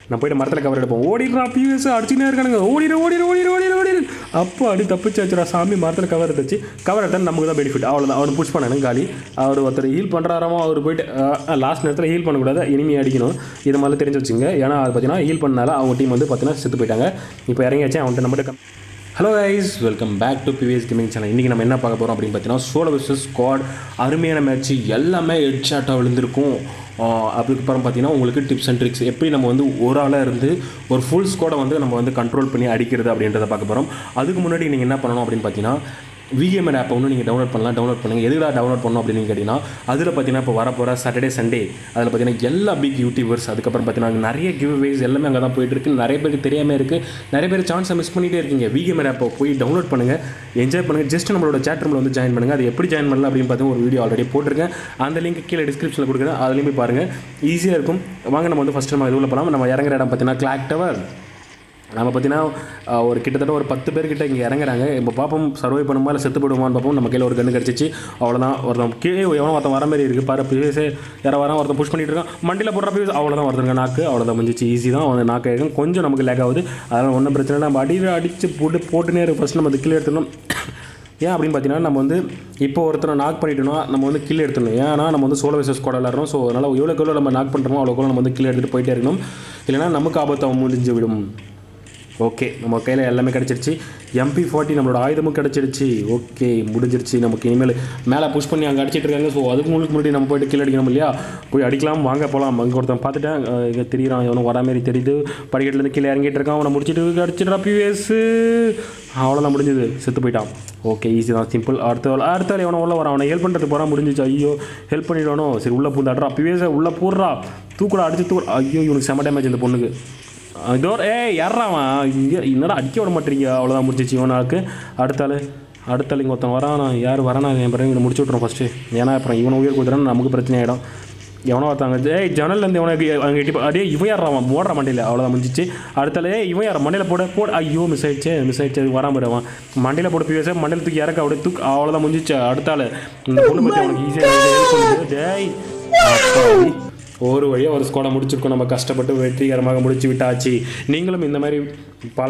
நான் போயிட்டு மரத்தில் கவர் எடுப்போம் ஓடிடுறா பிஎஸ் அடிச்சுனே இருக்கானுங்க ஓடிடு ஓடிடு ஓடிடு ஓடிடு ஓடிடு அப்போ அடி தப்பிச்சாச்சுடா சாமி மரத்தில் கவர் எடுத்துச்சு கவர் எடுத்தா நமக்கு தான் பெனிஃபிட் அவ்வளோதான் அவர் புஷ் பண்ணணும் காலி அவர் ஒருத்தர் ஹீல் பண்ணுறாராமோ அவர் போயிட்டு லாஸ்ட் நேரத்தில் ஹீல் பண்ணக்கூடாது இனிமே அடிக்கணும் இது மாதிரி தெரிஞ்சு வச்சுங்க ஏன்னா அது பார்த்தீங்கன்னா ஹீல் பண்ணனால அவங்க டீம் வந்து பார்த்தீங்கன்னா செத்து போயிட்டாங்க இப்போ இறங்கியாச்சு அவன்கிட்ட நம்மகிட்ட hello guys welcome back to PVS gaming channel இன்றைக்கி நம்ம என்ன பார்க்க போகிறோம் அப்படின்னு பார்த்தீங்கன்னா சோலோ வர்சஸ் ஸ்குவாட் அருமையான மேட்ச் எல்லாமே ஹெட் ஷாட்டாக விழுந்திருக்கும் ஆஹ் அதுக்கப்புறம் பார்த்தீங்கன்னா உங்களுக்கு டிப்ஸ் அண்ட் ட்ரிக்ஸ் எப்படி நம்ம வந்து ஒரு ஆளாக இருந்து ஒரு ஃபுல் ஸ்குவாடை வந்து நம்ம வந்து கண்ட்ரோல் பண்ணி அடிக்கிறது அப்படின்றத பார்க்க போகிறோம் அதுக்கு முன்னாடி நீங்கள் என்ன பண்ணணும் அப்படின்னு பார்த்தீங்கன்னா விஎம்ஆர் ஆப்பை ஒன்று நீங்கள் டவுன்லோட் பண்ணலாம் டவுன்லோட் பண்ணுங்கள் எதுக்குடா டவுன்லோட் பண்ணணும் அப்படின்னு கேட்டிங்கன்னா அதில் பார்த்தீங்கன்னா இப்போ வரப்போகிற சாட்டர்டே சண்டே அதில் பார்த்தீங்கன்னா எல்லா பிக் யூடியூபர்ஸ் அதுக்கப்புறம் பார்த்தீங்கன்னா நிறைய கிவ் வேஸ் எல்லாமே அங்கே தான் போயிட்டு இருக்கு நிறைய பேருக்கு தெரியாமல் இருக்குது நிறைய பேர் சான்ஸை மிஸ் பண்ணிகிட்டே இருக்கீங்க விஎம்ஆர் ஆப்பை போய் டவுன்லோட் பண்ணுங்கள் என்ஜாய் பண்ணுங்கள் ஜஸ்ட் நம்மளோட chat roomல வந்து ஜாயின் பண்ணுங்கள் அது எப்படி ஜாயின் பண்ணலாம் அப்படின்னு பார்த்தீங்கன்னா ஒரு வீடியோ ஆல்ரெடி போட்டிருக்கேன் அந்த லிங்க் கீழே டிஸ்கிரிப்ஷனில் கொடுக்குறேன் அதுலேயும் போய் பாருங்கள் ஈஸியாக இருக்கும் வாங்க நம்ம வந்து ஃபஸ்ட்டு நம்ம இதுவில் போகலாம் நம்ம இறங்குற இடம் பார்த்தீங்கன்னா கிளாக் டவர் நம்ம பார்த்தீங்கன்னா அஹ், ஒரு கிட்டத்தட்ட ஒரு பத்து பேர்கிட்ட இங்கே இறங்குறாங்க இப்போ பார்ப்போம் சர்வை பண்ணுமா இல்லை செத்து போடுமான்னு பார்ப்போம் நம்ம கையில் ஒரு கன்று கிடச்சிச்சு அவ்வளோதான் ஒருத்தன் கீழே எவனோ ஒருத்தன் வர மாதிரி இருக்குது பாரு பிவிஎஸே யாரோ வரான் ஒருத்தன் புஷ் பண்ணிட்டு இருக்கான் மண்டியில் போடுற பிவிஎஸ் அவ்வளோதான் ஒருத்தங்க நாக்கு அவ்வளோதான் முடிஞ்சிச்சு ஈஸி தான் அவன் நாக்கு ஆகிடும் கொஞ்சம் நமக்கு லேக் ஆகுது அதனால் ஒன்றும் பிரச்சனை இல்லை நம்ம அடி அடித்து போட்டு போட்டுனே இருக்கு ஃபஸ்ட் நம்ம அது கீழே எடுத்துடணும் ஏன் அப்படின்னு பார்த்தீங்கன்னா நம்ம வந்து இப்போ ஒருத்தரை நாக் பண்ணிட்டோம்னா நம்ம வந்து கீழே எடுத்துடணும் ஏன்னா நம்ம வந்து சோலோ விசஸ் கூட விளாட்றோம் ஸோ அதனால் எவ்வளோக்கு எவ்வளோ நம்ம நாக் பண்ணுறோமோ அவ்வளோக்கு நம்ம வந்து கீழே எடுத்துகிட்டு போயிட்டே இருக்கணும் இல்லைனா நமக்கு ஆபத்து அவன் முடிஞ்சு விடும் ஓகே நம்ம கையில் எல்லாமே கிடச்சிருச்சு எம்பி ஃபார்ட்டி நம்மளோட ஆயுதமும் கிடச்சிருச்சு ஓகே முடிஞ்சிருச்சு நமக்கு இனிமேல் மேலே புஷ் பண்ணி அங்கே அடிச்சிட்டு இருக்காங்க ஸோ அதுக்கு முன்னாடி முன்னாடி நம்ம போயிட்டு கீழே அடிக்கணும் இல்லையா போய் அடிக்கலாம் வாங்க போகலாம் அங்கே ஒருத்தன் பார்த்துட்டேன் அஹ் இங்கே தெரியுறான் இவனும் வரா மாதிரி தெரியுது படிக்கட்டுலேருந்து கீழே இறங்கிட்டு இருக்கான் அவனை முடிச்சிட்டு அடிச்சிடுறா பிவிஎஸ் அவ்வளோதான் முடிஞ்சது செத்து போயிட்டான் ஓகே ஈஸி தான் சிம்பிள் அடுத்த வேலை அடுத்த வேலை எவனோ உள்ள வரான் அவனை ஹெல்ப் பண்ணுறதுக்கு போகிறான் முடிஞ்சிச்சு ஐயோ ஹெல்ப் பண்ணிடணும் சரி உள்ளே பூந்தாடுறா பிவிஎஸ் உள்ளே போடுறா தூக்குடா அடிச்சு தூக்கு ஐயோ இவனுக்கு செம டேமேஜ் இந்த பொண்ணுக்கு இதோ ஏய் யாராவன் இங்கே என்னடா அடிக்க விட மாட்டீங்க அவ்வளோதான் முடிச்சிச்சு இவனாக்கு அடுத்த ஆள் அடுத்த ஆள் இங்கே ஒருத்தன் வரானா யார் வரானா என் பிறகு இவனை முடிச்சு விட்றோம் ஃபஸ்ட்டு ஏன்னா அப்புறம் இவனை உயிர் கொடுத்துறான்னு நமக்கு பிரச்சனை ஆகிடும் எவனோ ஒருத்தாங்க ஏய் ஜன்னல்லேருந்து இவனுக்கு அங்கே எட்டி போ- அடே இவன் யாரான் ஓடுற மண்டையில் அவ்வளோதான் முடிஞ்சிச்சு அடுத்தால ஏய் இவன் யார் மண்டையில் போட போட ஐயோ மிஸ் ஆயிடுச்சு மிஸ் ஆயிடுச்சு அது வராமல் இருவான் மண்டையில் போட்டு பிவிஎஸ் மண்டையில் தூக்கி இறக்க அப்படியே தூக்கு அவ்வளோதான் முடிஞ்சிச்சு அடுத்தால இந்த பொண்ணு பற்றி அவனுக்கு ஈஸியாக டேய் அப்பாடி. ஒரு வழியாக ஒரு ஸ்குவாடை முடிச்சிருக்கோம் நம்ம கஷ்டப்பட்டு வெற்றிகரமாக முடிச்சு விட்டாச்சு நீங்களும் இந்த மாதிரி பல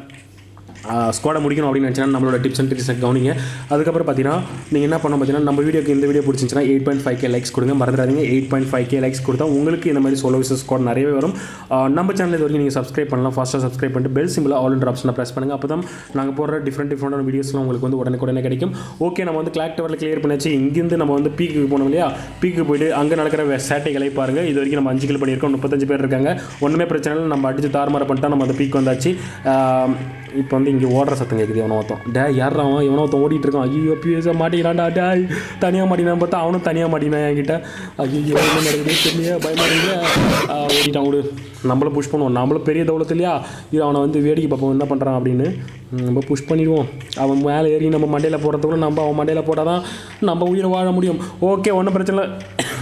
ஸ்குவாடை முடிக்கணும் அப்படின்னு நினச்சினா நம்மளோட டிப்ஸ் அண்ட் ட்ரிக்ஸை கவனிங்க அதுக்கப்புறம் பார்த்தீங்கன்னா நீங்கள் என்ன பண்ணணும் பார்த்தீங்கன்னா நம்ம வீடியோக்கு இந்த வீடியோ பிடிச்சிருந்துச்சுன்னா eight point five K likes கொடுங்க மறந்துடாதீங்க eight point five K likes கொடுத்தா உங்களுக்கு இந்த மாதிரி சோலோ விசஸ் ஸ்குவாட் நிறையவே வரும் ஆஹ் நம்ம சேனல் இது வரைக்கும் நீங்கள் சப்ஸ்கிரைப் பண்ணலாம் ஃபாஸ்ட்டாக சப்ஸ்கிரைப் பண்ணிட்டு பெல் சிம்பிள் ஆல் இன்டர் ஆப்ஷனை ப்ரெஸ் பண்ணுங்கள் அப்போ தான் நாங்கள் போடுற டிஃப்ரெண்ட் டிஃப்ரெண்டான வீடியோஸ்லாம் உங்களுக்கு வந்து உடனே உடனே கிடைக்கும் ஓகே நம்ம வந்து கிளாக் டவரில் கிளியர் பண்ணியாச்சு இங்கேருந்து நம்ம வந்து பீக்கு போனோம் இல்லையா பீக்கு போயிட்டு அங்கே நடக்கிற வே- சேட்டைகளை பாருங்கள் இது வரைக்கும் நம்ம அஞ்சு கிலோ பண்ணியிருக்கோம் முப்பத்தஞ்சு பேர் இருக்காங்க ஒன்றுமே பிரச்சனை இல்லை நம்ம அடித்து தாறுமாற பண்ணிட்டா நம்ம அந்த பீக் வந்தாச்சு ஆஹ் இப்போ வந்து இங்கே ஓடுற சத்தம் கேட்குது எவனோ ஒருத்தன் டே யார் அவன் எவனோ ஒருத்தன் ஓடிட்டு இருக்கான் ஐயோ பிஎஸ் மாட்டிக்கிறான்டா டே தனியாக மாட்டினான் பார்த்தா அவனும் தனியாக மாட்டினான் என்கிட்ட ஐயோ என்ன நடக்குது தெரியல பயமா இருக்கு ஆஹ் ஓடிட்டான் விடு நம்மளும் புஷ் பண்ணுவோம் நம்மளும் பெரிய தௌலத்து இல்லையா இது அவனை வந்து வேடிக்கை பார்ப்போம் என்ன பண்ணுறான் அப்படின்னு நம்ம புஷ் பண்ணிடுவோம் அவன் மேலே ஏறி நம்ம மண்டையில் போடுறதுக்குள்ள நம்ம அவன் மண்டையில் போட்டால் தான் நம்ம உயிரை வாழ முடியும் ஓகே ஒன்றும் பிரச்சனை இல்லை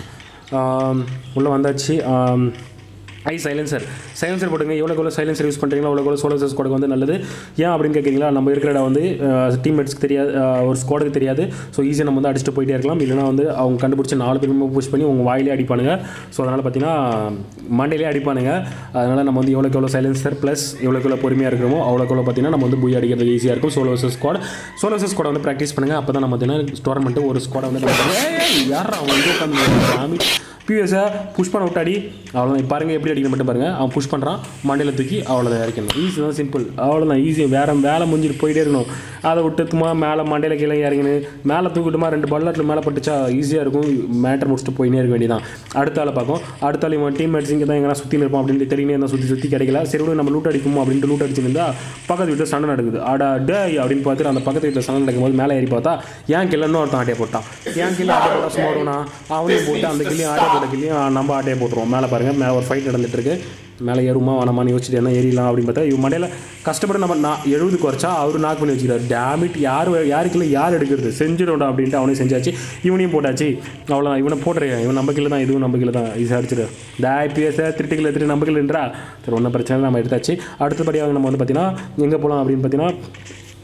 உள்ளே வந்தாச்சு ஆம், ஐ சைலன்சர் சைலன்சர் போட்டுங்க எவ்வளோ எவ்வளோ சைலன்சர் யூஸ் பண்ணுறீங்களோ அவ்வளோ எவ்வளோ சோலர் ஸ்குவாடுக்கு வந்து நல்லது ஏன் அப்படின்னு கேட்குறீங்களா நம்ம இருக்கிற இடம் வந்து டீம்மேட்ஸ்க்கு தெரியாது அஹ், ஒரு ஸ்குவாடுக்கு தெரியாது ஸோ ஈஸியாக நம்ம வந்து அடிச்சுட்டு போயிட்டே இருக்கலாம் இல்லைனா வந்து அவங்க கண்டுபிடிச்ச நாலு பேருமே புஷ் பண்ணி உங்கள் வாயிலே அடிப்பானுங்க ஸோ அதனால் பார்த்தீங்கன்னா மண்டையிலே அடிப்பானுங்க அதனால் நம்ம வந்து எவ்வளோக்கு எவ்வளோ சைலன்சர் ப்ளஸ் எவ்வளோக்கு எவ்வளோ பொறுமையாக இருக்கிறோமோ அவ்வளோக்கு எவ்வளோ பார்த்தீங்கன்னா நம்ம வந்து புய் அடிக்கிறது ஈஸியாக இருக்கும் solo versus squad solo versus squad வந்து ப்ராக்டிஸ் பண்ணுங்கள் அப்போ தான் நம்ம பார்த்தீங்கன்னா டோர்னமெண்ட்டு ஒரு ஸ்குவாடை வந்து நம்ம யார் அவன் வந்து உட்காந்து பிஎஸை புஷ் பண்ண விட்டாடி அவ்வளோதான் பாருங்கள் எப்படி அடிக்கணும் மட்டும் பாருங்கள் அவன் புஷ் பண்ணுறான் மண்டையில் தூக்கி அவ்வளோதான் இறக்கணும் ஈஸி தான் சிம்பிள் அவ்வளோதான் ஈஸி வேறு வேலை முடிஞ்சிட்டு போயிட்டே இருக்கணும் அதை விட்டுத்துமா மேலே மண்டையில் கீழே இறங்கணும் மேலே தூக்கிட்டுமா ரெண்டு பல்லட்டில் மேலே பட்டுச்சா ஈஸியாக இருக்கும் மேட்டர் முடிச்சுட்டு போயினே இருக்க வேண்டியதான் அடுத்த ஆளை பார்க்கும் அடுத்த ஆள் இவன் டீம் மேட்ஸ் இங்கே தான் எங்கன்னா சுற்றி இருப்போம் அப்படின்னு தெரியுமே இருந்தால் சுற்றி சுற்றி கிடைக்கல சரி விடு நம்ம லூட் அடிப்போம் அப்படின்ட்டு லூட் அடிச்சிருந்தா பக்கத்து வீட்டில் சண்டை நடக்குது ஆடா டே அப்படின்னு பார்த்துட்டு அந்த பக்கத்து வீட்டில் சண்டை நடக்கும்போது மேலே ஏறி பார்த்தா ஏன் கில்லன்னு ஒருத்தன் ஆட்டையை போட்டான் ஏன் கில்ல ஆட்டையை போட்டா சும்மா வருவனா அவனையும் போட்டு அந்த கிள்ளையும் ஆட்டையை போட்ட கிள்ளையும் நம்ம ஆட்டையை போட்டுருவோம் மேலே பாருங்கள் மேலே ஒரு ஃபைட் நடந்துட்டு இருக்கு மேலே ஏறுமா வேணாமான்னு யோசிச்சுட்டு என்ன ஏறிடலாம் அப்படின்னு பார்த்தா இவன் மண்டையில் கஷ்டப்பட்டு நம்ம நான் எழுபது குறைச்சா அவர் நாக் பண்ணி வச்சுக்கிறார் டேமிட் யார் யாருக்குள்ள யார் எடுக்கிறது செஞ்சிடணும் அப்படின்ட்டு அவனையும் செஞ்சாச்சு இவனையும் போட்டாச்சு அவ்வளோதான் இவனை போட்டுறேன் இவன் நம்ம கீழே தான் இதுவும் நம்ம கீழே தான் ஈஸியாக அடிச்சிடு டேய் பேச திருட்டு கிலோ திருட்டு நம்ம கீழேன்றா சரி ஒன்றும் பிரச்சனை இல்லை, நம்ம எடுத்தாச்சு அடுத்தபடியாக நம்ம வந்து பார்த்தீங்கன்னா எங்கே போகலாம் அப்படின்னு பார்த்தீங்கன்னா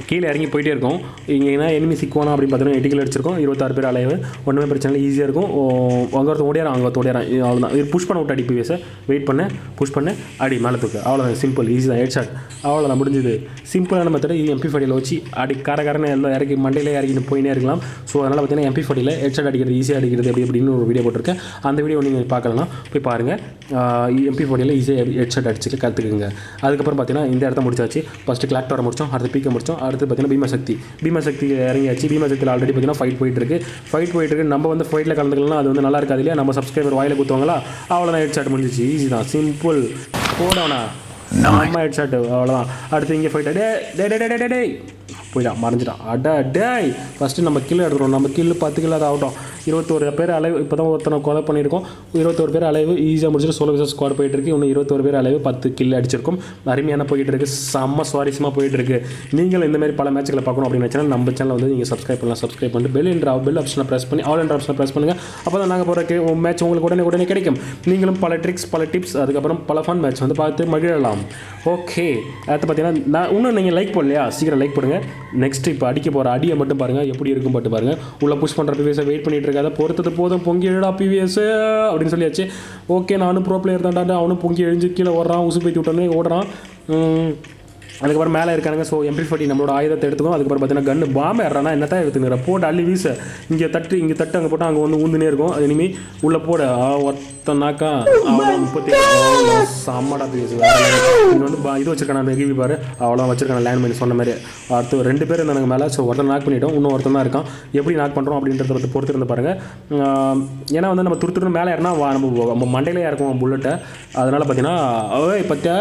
கீழே இறங்கி போயிட்டே இருக்கும் இங்கே என்ன எனிமி சிக்குவானா அப்படின்னு பார்த்தீங்கன்னா எட்டு கிலோ அடிச்சிருக்கோம் இருபத்தாறு பேர் அலைவு ஒன்றுமே பிரச்சனை இல்லை ஈஸியாக இருக்கும் அங்கே ஒருத்தர் ஓடியாரான் அங்கே ஒருத்தர் ஓடியாரான் இது அவ்வளோதான் இது புஷ் பண்ண விட்டு அடி பிவிஎஸை வெயிட் பண்ணு புஷ் பண்ணு அடி மேலே தூக்கு அவ்வளோதான் சிம்பிள் ஈஸி தான் ஹெட் ஷாட் அவ்வளோதான் முடிஞ்சுது சிம்பிளான மெத்தட் இது எம்பி ஃபடியில் வச்சு அடி கரகரன்னு எல்லாம் இறக்கி மண்டையிலே இறக்கிட்டு போயினே இருக்கலாம் ஸோ அதனால் பார்த்தீங்கன்னா எம்பி ஃபடியில் ஹெட் ஷாட் அடிக்கிறது ஈஸியாக அடிக்கிறது எப்படி அப்படின்னு ஒரு வீடியோ போட்டிருக்கேன் அந்த வீடியோ நீங்கள் பார்க்கலாம் போய் பாருங்கள் எம்பி ஃபடியில் ஈஸியாக ஹெட் ஷாட் அடிச்சுட்டு கற்றுக்குங்க அதுக்கப்புறம் பார்த்தீங்கன்னா இந்த இடத்த முடிச்சாச்சு ஃபஸ்ட்டு கிளாக் டவரை முடிச்சோம் அடுத்து பீக்க முடிச்சோம் அடுத்து பார்த்தீங்கன்னா பீமசக்தி பீமசக்தி இறங்கியாச்சு பீமசக்தியில் ஆல்ரெடி பார்த்தீங்கன்னா ஃபைட் போயிட்டு இருக்கு ஃபைட் போயிட்டு இருக்கு நம்ம வந்து ஃபைட்டில் கலந்துக்கலாம் அது வந்து நல்லா இருக்காது இல்லையா நம்ம சப்ஸ்கிரைபர் வாயில குத்துவாங்களா அவ்வளோதான் ஹெட் ஷாட் முடிஞ்சிச்சு ஈஸி தான் சிம்பிள் போடவனா நம்ம ஹெட் ஷாட் அவ்வளோதான் அடுத்து இங்கே ஃபைட் டே டே டே டே டே டே போயிட்டான் மறைஞ்சிட்டான் அட டேய் ஃபஸ்ட்டு நம்ம கில் எடுத்துகிறோம் நம்ம கில் பத்து கிலோ அது ஆகட்டும் இருபத்தோரு பேர் அலைவு இப்போ தான் ஒருத்தனை கொலை பண்ணியிருக்கோம் இருபத்தோரு பேர் அலைவு ஈஸியாக முடிச்சுட்டு சோலோ விசஸ் ஸ்குவாட் போயிட்டு இருக்கு இன்னும் இருபத்தோரு பேர் அலைவு பத்து கில் அடிச்சிருக்கும் அருமையான போயிட்டு இருக்கு செம்ம சுவாரஸ்யமாக போயிட்டு இருக்கு நீங்களும் இந்த மாதிரி பல மேட்ச்களை பார்க்கணும் அப்படின்னு வச்சுன்னா நம்ம சேனல் வந்து நீங்கள் சப்ஸ்கிரைப் பண்ணலாம் சப்ஸ்கிரைப் பண்ணிட்டு பெல் என்ற பெல் ஆப்ஷனை ப்ரெஸ் பண்ணி ஆல் என்ற ஆப்ஷனை ப்ரெஸ் பண்ணுங்கள் அப்போ தான் நாங்கள் போகிற மேட்ச் உங்களுக்கு உடனே உடனே கிடைக்கும் நீங்களும் பல ட்ரிக்ஸ் பல டிப்ஸ் அதுக்கப்புறம் பல ஃபன் மேட்ச் வந்து பார்த்து மகிழலாம் ஓகே அடுத்து பார்த்தீங்கன்னா நான் இன்னும் நீங்கள் லைக் பண்ணலையா சீக்கிரம் லைக் பண்ணுங்கள் நெக்ஸ்ட் இப்போ அடிக்க போகிற அடியை மட்டும் பாருங்கள் எப்படி இருக்கும் பட்டு பாருங்கள் உள்ளே புஷ் பண்ணுற பிவிஎஸை வெயிட் பண்ணிட்டு இருக்காத பொறுத்தது போதும் பொங்கி எழுடா பிவிஎஸ் அப்படின்னு சொல்லியாச்சு ஓகே நானும் ப்ரோ பிளேயர் தான்டா அவனும் பொங்கி எழுஞ்சு கீழே ஓடுறான் உசு பேத்தி விட்டோன்னே ஓடுறான் உம், அதுக்கப்புறம் மேலே இருக்கானுங்க ஸோ எம்பி ஃபார்ட்டி நம்மளோட ஆயுதத்தை எடுத்துக்கும் அதுக்கப்புறம் பார்த்தீங்கன்னா கன்று பாம்பு ஏறானா என்ன தான் எடுத்துக்கிற போட்டு அள்ளி வீச இங்கே தட்டு இங்கே தட்டு அங்கே போட்டு அங்கே வந்து ஊந்துனே இருக்கும் அது இனிமேல் உள்ளே போட ஆ, ஒத்த நாக்கா அவ்வளோ முப்பத்தி அவ்வளோ செம்மடா பேசு இங்கே வந்து பா- இது வச்சிருக்கான நெகிவி பாரு அவ்வளோ வச்சிருக்கான லேண்ட் மைன் சொன்ன மாதிரி அடுத்து ரெண்டு பேர் இருந்தாங்க மேலே ஸோ ஒருத்தர் நாக் பண்ணிட்டோம் இன்னும் ஒருத்தன் தான் இருக்கான் எப்படி நாக் பண்ணுறோம் அப்படின்றத பற்றி பொறுத்து இருந்து பாருங்கள் ஆஹ், ஏன்னா வந்து நம்ம துரு துருன்னு மேலே ஏறினா வா- நம்ம நம்ம மண்டையிலே இறக்கும் புல்லட்டை அதனால் பார்த்தீங்கன்னா ஓய் பத்தியா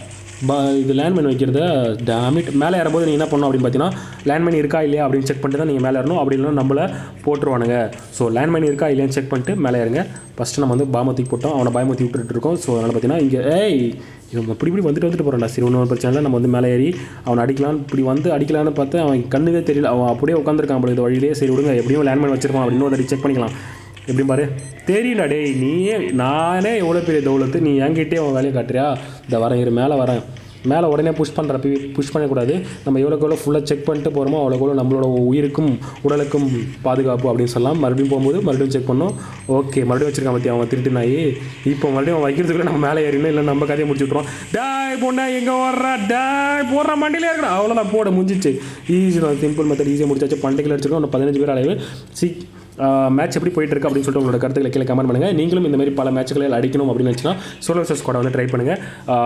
பா இது லேண்ட்மைன் வைக்கிறத டேமிட் மேலே ஏறும்போது நீங்கள் என்ன பண்ணணும் அப்படின்னு பார்த்தீங்கன்னா லேண்ட்மைன் இருக்கா இல்லையா அப்படின்னு செக் பண்ணிட்டு தான் நீங்கள் மேலே ஏறணும் அப்படி இல்லைன்னா நம்மளை போட்டுருவானுங்க ஸோ லேண்ட்மைன் இருக்கா இல்லையான்னு செக் பண்ணிட்டு மேலே ஏறுங்க ஃபஸ்ட்டு நம்ம வந்து பாமத்தி போட்டோம் அவனை பயமத்தி விட்டுட்டு இருக்கோம் ஸோ அதனால் பார்த்தீங்கன்னா இங்கே ஏய் இவன் இப்படி இப்படி வந்துட்டு வந்துட்டு போகிறான்டா சரி ஒன்றும் பிரச்சனை இல்லை நம்ம வந்து மேலே ஏறி அவன் அடிக்கலாம் இப்படி வந்து அடிக்கலான்னு பார்த்து அவன் கண்ணுக்கே தெரியல அவன் அப்படியே உட்காந்துருக்கான் போல இது வழியிலே சரி விடுங்க எப்படியும் லேண்ட்மைன் வச்சிருப்பான் அப்படின்னு ஒரு செக் பண்ணிக்கலாம் எப்படி பாரு தெரியல டேய் நீயே நானே எவ்வளோ பெரிய தௌலத்து நீ என்கிட்டே அவன் வேலையை காட்டுறியா இந்த வரேன் இரு மேலே வரேன் மேலே உடனே புஷ் பண்ணுற புஷ் பண்ணக்கூடாது நம்ம எவ்வளோக்கு எவ்வளோ ஃபுல்லாக செக் பண்ணிட்டு போகிறோமோ அவ்வளோக்கு எவ்வளோ நம்மளோட உயிருக்கும் உடலுக்கும் பாதுகாப்பு அப்படின்னு சொல்லலாம் மறுபடியும் போகும்போது மறுபடியும் செக் பண்ணோம் ஓகே மறுபடியும் வச்சிருக்கான் பற்றி அவன் திருட்டு நாய் இப்போ மறுபடியும் அவன் வைக்கிறதுக்குள்ள நம்ம மேலே ஏறினோம் இல்லை நம்ம கதையை முடிச்சு விட்ருவோம் டாய் பொண்ணா எங்கே வர்றா டாய் போடுற மண்டியிலே இருக்கிறா அவ்வளோதான் போட முடிஞ்சிச்சு ஈஸி தான் சிம்பிள் மெத்தட் ஈஸியாக முடிச்சாச்சு பண்டைகள் அடிச்சிருக்கோம் இன்னும் பதினஞ்சு பேர் அளவு சி மேட்ச் எப்படி போயிட்டு இருக்கு அப்படின்னு சொல்லிட்டு உங்களோட கருத்துக்களை கீழே கமெண்ட் பண்ணுங்கள் நீங்களும் இந்த மாதிரி பல மேட்ச்களை அடிக்கணும் அப்படின்னு நினச்சினா சோலோ விசஸ் கூட வந்து ட்ரை பண்ணுங்கள்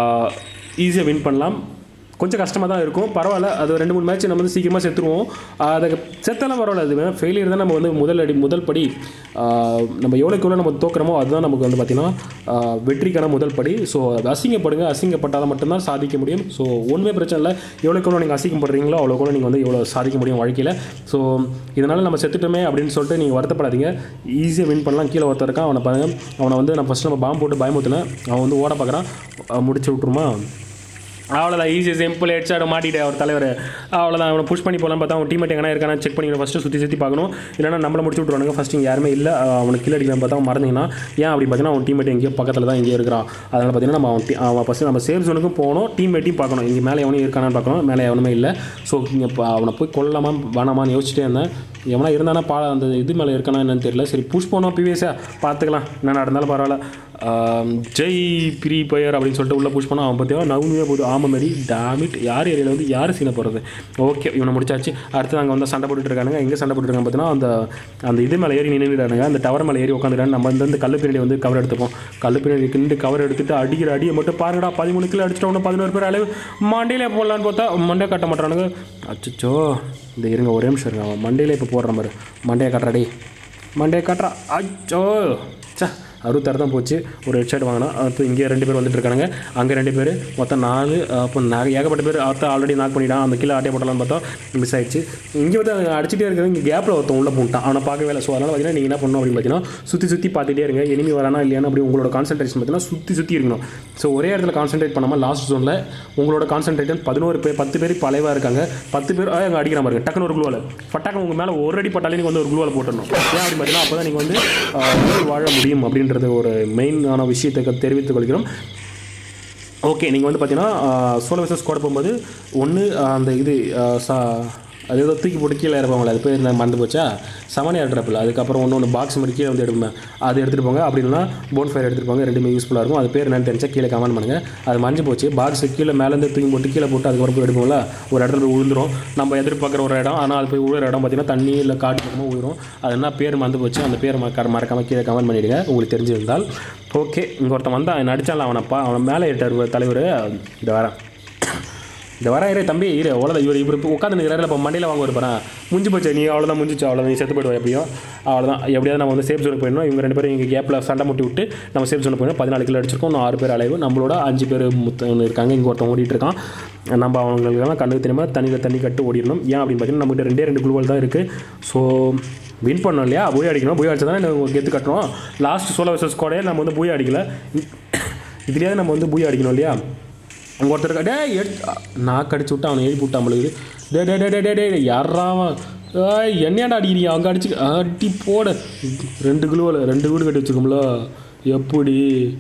ஈஸியாக வின் பண்ணலாம் கொஞ்சம் கஷ்டமாக தான் இருக்கும் பரவாயில்ல அது ரெண்டு மூணு மேட்ச் நம்ம வந்து சீக்கிரமாக செத்துருவோம் அதை செத்தாலும் பரவாயில்ல அது ஃபெயிலியர் தான் நம்ம வந்து முதல் அடி முதல் படி ஆஹ் நம்ம எவ்வளோக்கு எவ்வளோ நம்ம தோக்குறோமோ அதுதான் நமக்கு வந்து பார்த்திங்கன்னா ஆஹ் வெற்றிக்கான முதல் படி ஸோ அசிங்கப்படுங்க அசிங்கப்பட்டால் மட்டும்தான் சாதிக்க முடியும் ஸோ ஒன்றுமே பிரச்சனை இல்லை எவ்வளோக்கு எவ்வளோ நீங்கள் அசிங்கப்படுறீங்களோ அவ்வளோக்கு எவ்வளோ நீங்கள் வந்து எவ்வளோ சாதிக்க முடியும் வாழ்க்கையில் ஸோ இதனால் நம்ம செத்துட்டோமே அப்படின்னு சொல்லிட்டு நீங்கள் வருத்தப்படாதீங்க ஈஸியாக வின் பண்ணலாம் கீழே ஒருத்தர் இருக்கான் அவனை பாருங்க அவனை வந்து நான் ஃபஸ்ட்டு நம்ம பாம்பு போட்டு பயமுத்தினேன் அவன் வந்து ஓட பார்க்குறான் முடிச்சு விட்ருமா அவ்வளோதான் ஈஸி சிம்பிள் ஹெட்ஷாட் மாட்டிட்டே அவர் தலைவர் அவ்வளோதான் அவனை புஷ் பண்ணி போகலாம் பார்த்தா அவன் டீமேட் எங்கன்னா இருக்கானா செக் பண்ணி ஃபஸ்ட்டு சுற்றி சுற்றி பார்க்கணும் இல்லைனா நம்மளை முடிச்சு விட்ருவானுங்க ஃபஸ்ட் இங்கே யாருமே இல்லை அவனுக்கு கீழே அடிக்கலாம் பார்த்தா அவன் மறந்தீங்கன்னா ஏன் அப்படி பார்த்தீங்கன்னா அவன் டீமேட் எங்கேயோ பக்கத்தில் தான் எங்கேயோ இருக்கிறான் அதனால் பார்த்தீங்கன்னா நம்ம அவன் டீ- அவன் ஃபஸ்ட்டு நம்ம சேஃப் ஜோனுக்கும் போகணும் டீம்மேட்டையும் பார்க்கணும் இங்கே மேலே எவனும் இருக்கானான்னு பார்க்கணும் மேலே எவனுமே இல்லை ஸோ இங்கே அவனை போய் கொல்லலாமா வேணாமான்னு யோசிச்சிட்டே இருந்தேன் எவனா இருந்தானா பா அந்த இது மேலே இருக்கானா என்னன்னு தெரியல சரி புஷ் பண்ணோம் பிவிஎஸ்ஸா பார்த்துக்கலாம் என்ன நடந்தாலும் பரவாயில்ல ஆம், ஜெய் ப்ரீ பயர் அப்படின்னு சொல்லிட்டு உள்ளே புஷ் பண்ணால் அவன் பார்த்தியா நவுமே போகுது ஆமாம் மாரி டேமிட் யார் ஏரியாவில் வந்து யார் சீனை போகிறது ஓகே இவனை முடிச்சாச்சு அடுத்து அங்கே வந்து சண்டை போட்டுட்டு இருக்கானுங்க எங்கே சண்டை போட்டுட்டு இருக்காங்க பார்த்தீங்கன்னா அந்த அந்த இது மேலே ஏறி நின்றுறானுங்க அந்த டவர் மேலே ஏறி உட்காந்துட்டாங்க நம்ம வந்து இந்த கல்லு பின்னாடி வந்து கவர் எடுத்துப்போம் கல்லு பின்னாடி நின்று கவர் எடுத்துட்டு அடிக்கிற அடியை மட்டும் பாருங்கடா பதிமூணு கிலோ அடிச்சிட்டு ஒன்று பதினோரு பேர் அளவு மண்டையிலே போடலான்னு பார்த்தா மண்டே கட்ட மாட்டானுங்க அச்சோ இந்த இருங்க ஒரே நிமிஷம் இருங்க அவன் மண்டையிலே இப்போ போடுறான் பாரு மண்டையை கட்டுறாடி மண்டையை கட்டுறா அச்சோ சே அறுபத்தாறு தான் போச்சு ஒரு ஹெட்ஷாட் வாங்கினா அடுத்து இங்கே ரெண்டு பேர் வந்துட்டு இருக்கானுங்க அங்கே ரெண்டு பேர் மொத்தம் நாலு அப்போ நான் ஏகப்பட்ட பேர் அடுத்த ஆல்ரெடி நாக் பண்ணிட்டான் அந்த கீழே ஆட்டே போட்டலாம்னு பார்த்தா மிஸ் ஆயிடுச்சு இங்கே வந்து அவன் அடிச்சிட்டே இருக்கிற இங்கே கேப்பில் ஒருத்தன் உள்ள போட்டான் அவனை பார்க்கவே இல்லை ஸோ அதனால் பார்த்தீங்கன்னா நீங்கள் என்ன பண்ணணும் அப்படின்னு பார்த்தீங்கன்னா சுற்றி சுற்றி பார்த்துட்டே இருங்க எனிமி வரானா இல்லையானு அப்படி உங்களோட கான்சன்ட்ரேஷன் பார்த்தீங்கன்னா சுற்றி சுற்றி இருக்கணும் ஸோ ஒரே இடத்துல கான்சன்ட்ரேட் பண்ணாமல் லாஸ்ட் ஜோனில் உங்களோட கான்சன்ட்ரேஷன் பதினோரு பேர் பத்து பேர் இப்போ அலைவாக இருக்காங்க பத்து பேர் அங்கே அடிக்கிற மாதிரி இருக்கு டக்குன்னு ஒரு குளோவில் பட்டாக்கம் உங்கள் மேலே ஒரு அடி பட்டாலே நீங்கள் வந்து ஒரு குளோவில் போட்டுடணும் ஏன் அப்படி பார்த்தீங்கன்னா அப்போ தான் நீங்கள் வந்து ஆஹ், உயிர் வாழ முடியும் அப்படின்றது ஒரு மெயினான விஷயத்தை தெரிவித்துக் கொள்கிறோம் ஓகே நீங்கள் வந்து பார்த்தீங்கன்னா சோலோ விசஸ் ஸ்குவாட் போகும்போது ஒன்று அந்த இது ஆஹ், சா அது ஏதோ தூக்கி போட்டு கீழே இறப்பாங்களே அது பேர் என்ன மறந்து போச்சா சமனி ஏர்ட்ராப்பில் அதுக்கப்புறம் ஒன்று ஒன்று பாக்ஸ் மாதிரி கீழே வந்து எடுப்பேன் அது எடுத்துகிட்டு போங்க அப்படி இல்லைனா போன் ஃபயர் எடுத்துகிட்டு போங்க ரெண்டுமே யூஸ்ஃபுல்லாக இருக்கும் அது பேர் என்னன்னு தெரிஞ்சா கீழே கமெண்ட் பண்ணுங்கள் அது மறைஞ்சு போச்சு பாக்ஸ் கீழே மேலேருந்து தூக்கி போட்டு கீழே போட்டு அதுக்கப்புறம் போய் எடுப்போம்ல ஒரு இடத்துல போய் விழுந்துரும் நம்ம எதிர்பார்க்குற ஒரு இடம் ஆனால் அது போய் விழுற இடம் பார்த்தீங்கன்னா தண்ணி இல்லை காட்டு பக்கமாக விழுரும் அது என்ன பேர் மறந்து போச்சு அந்த பேர் மறக்க மறக்காமல் கீழே கமெண்ட் பண்ணிவிடுங்க உங்களுக்கு தெரிஞ்சிருந்தால் ஓகே இங்கே ஒருத்தன் வந்தான் அவன் அடிச்சால அவனப்பா அவன் மேலே ஏட்டார் தலைவர் இந்த வரேன் இந்த வர இரு தம்பி இரு அவ்வளோதான் இவர் இவர் இப்போ உட்காந்து நிற்கிறாரு இப்போ மண்டியில் வாங்க இருப்பாரா முடிஞ்சு போச்சு நீ அவ்வளோதான் முடிஞ்சிச்சு அவ்வளோதான் நீ செத்து போய்டுவா எப்படியும் அவ்வளோதான் எப்படியாவது நம்ம வந்து சேஃப் ஜோனுக்கு போயிடணும் இவங்க ரெண்டு பேரும் இங்கே கேப்பில் சண்டை முட்டி விட்டு நம்ம சேஃப் ஜோனுக்கு போயிடணும் பதினாலு கிலோ அடிச்சிருக்கோம் இன்னும் ஆறு பேர் அலைவு நம்மளோட அஞ்சு பேர் முத்தவங்க இருக்காங்க இங்கே ஒருத்தன் ஓடிட்டு இருக்கான் நம்ம அவங்களுக்கெல்லாம் கண்ணுக்கு தெரியாம தண்ணியில் தண்ணி கட்டு ஓடிடணும் ஏன் அப்படின்னு பார்த்தீங்கன்னா நம்மகிட்ட ரெண்டே ரெண்டு குழுவல் தான் இருக்குது ஸோ வின் பண்ணோம் இல்லையா பூய் அடிக்கணும் பூய் அடிச்சா தானே கெத்து கட்டணும் லாஸ்ட் சோலோ வர்சஸ் கோடையே நம்ம வந்து பூய் அடிக்கல இதுலேயாவது நம்ம வந்து பூய் அடிக்கணும் இல்லையா அங்கே ஒருத்தர் இருக்கா, டேய் எடுத்து நான் கடிச்சு விட்டு அவனை எழுப்பி விட்டான் நம்மளுக்கு டே டே டே டே டே டே யாராவன் ஏய் என்னையாண்டா அடிக்கிறீங்க அங்கே அடிச்சு அடி போட ரெண்டு கிலோவில் ரெண்டு வீடு கட்டி வச்சுருக்கோம்ல எப்படி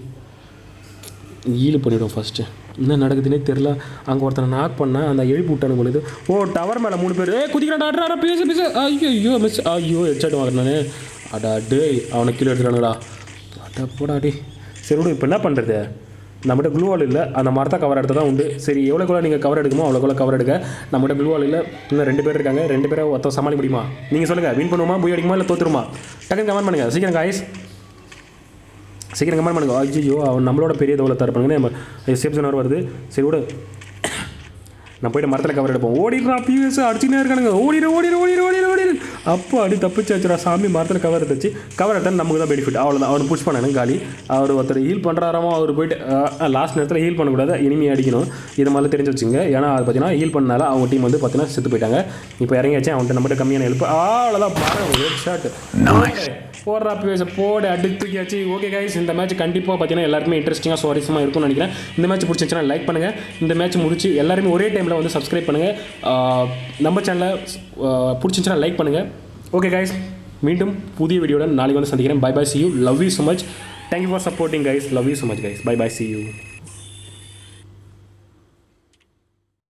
ஈடு பண்ணிவிடும் ஃபஸ்ட்டு என்ன நடக்குதுன்னே தெரில அங்கே ஒருத்தனை நாக் பண்ணேன் அந்த எழுப்பி விட்டானு பொழுது ஓ டவர் மேலே மூணு பேர் ஏ குதிக்கிறான் டாக்டரா பேசு பேசு ஐயோ ஐயோ மிஸ் ஐயோ ஹெட்ஷாட் வாங்குறேன் நான் அடா டேய் அவனை கீழே எடுத்துட்டானுடா அடா போடா டே சரி விடு இப்போ என்ன பண்ணுறது நம்மகிட்ட க்ளூவால் இல்லை அந்த மரத்தை கவர் எடுத்து தான் உண்டு சரி எவ்வளோக்குள்ள நீங்கள் கவர் எடுக்குமோ அவ்வளோக்குள்ள கவர் எடுக்க நம்மகிட்ட க்ளூவால் இல்லை இன்னும் ரெண்டு பேர் இருக்காங்க ரெண்டு பேரை ஒருத்தர் சமாளிக்க முடியுமா நீங்கள் சொல்லுங்கள் வின் பண்ணுவோமா போய் அடிக்குமா இல்லை தோத்துருமா டக்குன்னு கமெண்ட் பண்ணுங்கள் சீக்கிரம் காய்ஸ் சீக்கிரம் கமெண்ட் பண்ணுங்க ஐயோ அவன் நம்மளோட பெரிய தோலை தரப்பாங்க நம்ம சேஃப் ஜோனர் வருது சரி விடு நான் போயிட்டு மரத்தில் கவர் எடுப்போம் ஓடிடுறா பிஎஸ் அடிச்சுனே இருக்கானுங்க ஓடிடு ஓடிடு ஓடிடு ஓடிடு ஓடிடு அப்போ அடி தப்பிச்சாச்சுடா சாமி மரத்தில் கவர் எடுத்துச்சு கவர் எடுத்தால் நமக்கு தான் பெனிஃபிட் அவ்வளோதான் அவன் புஷ் பண்ணானு காலி அவர் ஒருத்தர் ஹீல் பண்ணுறாராமோ அவர் போயிட்டு லாஸ்ட் நேரத்தில் ஹீல் பண்ணக்கூடாது இனிமே அடிக்கணும் இது மாதிரி தெரிஞ்சு வச்சுங்க ஏன்னா அது பார்த்தீங்கன்னா ஹீல் பண்ணனால அவங்க டீம் வந்து பார்த்தீங்கன்னா செத்து போயிட்டாங்க இப்போ இறங்கியாச்சு அவன்கிட்ட நம்மகிட்ட கம்மியான ஹெல்ப் அவ்வளோதான் பாருங்க ஹெட் ஷாட் போடுறா பிஎஸ் போட அடி தூக்கியாச்சு ஓகே கைஸ் இந்த மேட்ச் கண்டிப்பாக பார்த்தீங்கன்னா எல்லாருமே இன்ட்ரெஸ்டிங்காக சுவாரஸ்யமாக இருக்கும்னு நினைக்கிறேன் இந்த மேட்ச் பிடிச்சிருந்துச்சுன்னா லைக் பண்ணுங்கள் இந்த மேட்ச் முடிச்சு எல்லாருமே ஒரே டைமில் வந்து சப்ஸ்கிரைப் பண்ணுங்கள் நம்ம சேனலை பிடிச்சிருந்துச்சுன்னா லைக் பண்ணுங்கள் ஓகே கைஸ் மீண்டும் புதிய வீடியோட நாளைக்கு வந்து சந்திக்கிறேன் bye bye see you love you so much thank you for supporting guys love you so much guys bye bye see you